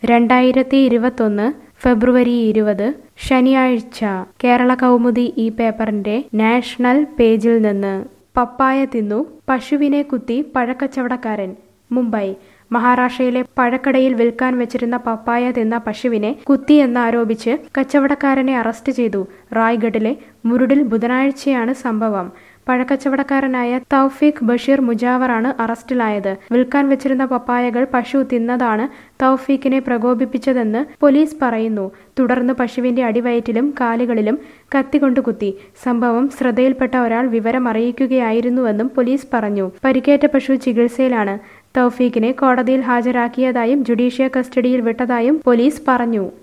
രണ്ടായിരത്തി ഇരുപത്തൊന്ന് ഫെബ്രുവരി ഇരുപത് ശനിയാഴ്ച കേരള കൗമുദി ഈ പേപ്പറിന്റെ നാഷണൽ പേജിൽ നിന്ന് പപ്പായ തിന്നു പശുവിനെ കുത്തി പഴക്കച്ചവടക്കാരൻ മുംബൈ മഹാരാഷ്ട്രയിലെ പഴക്കടയിൽ വിൽക്കാൻ വെച്ചിരുന്ന പപ്പായ തിന്ന പശുവിനെ കുത്തിയെന്നാരോപിച്ച് കച്ചവടക്കാരനെ അറസ്റ്റ് ചെയ്തു റായ്ഗഡിലെ മുരുടിൽ ബുധനാഴ്ചയാണ് സംഭവം പഴക്കച്ചവടക്കാരനായ തൗഫീഖ് ബഷീർ മുജാവറാണ് അറസ്റ്റിലായത് വിൽക്കാൻ വെച്ചിരുന്ന പപ്പായകൾ പശു തിന്നതാണ് തൗഫീഖിനെ പ്രകോപിപ്പിച്ചതെന്ന് പോലീസ് പറയുന്നു തുടർന്ന് പശുവിന്റെ അടിവയറ്റിലും കാലുകളിലും കത്തികൊണ്ട് കുത്തി സംഭവം ശ്രദ്ധയിൽപ്പെട്ട ഒരാൾ വിവരം അറിയിക്കുകയായിരുന്നുവെന്നും പോലീസ് പറഞ്ഞു പരിക്കേറ്റ പശു ചികിത്സയിലാണ് തൗഫീഖിനെ കോടതിയിൽ ഹാജരാക്കിയതായും ജുഡീഷ്യൽ കസ്റ്റഡിയിൽ വിട്ടതായും പോലീസ് പറഞ്ഞു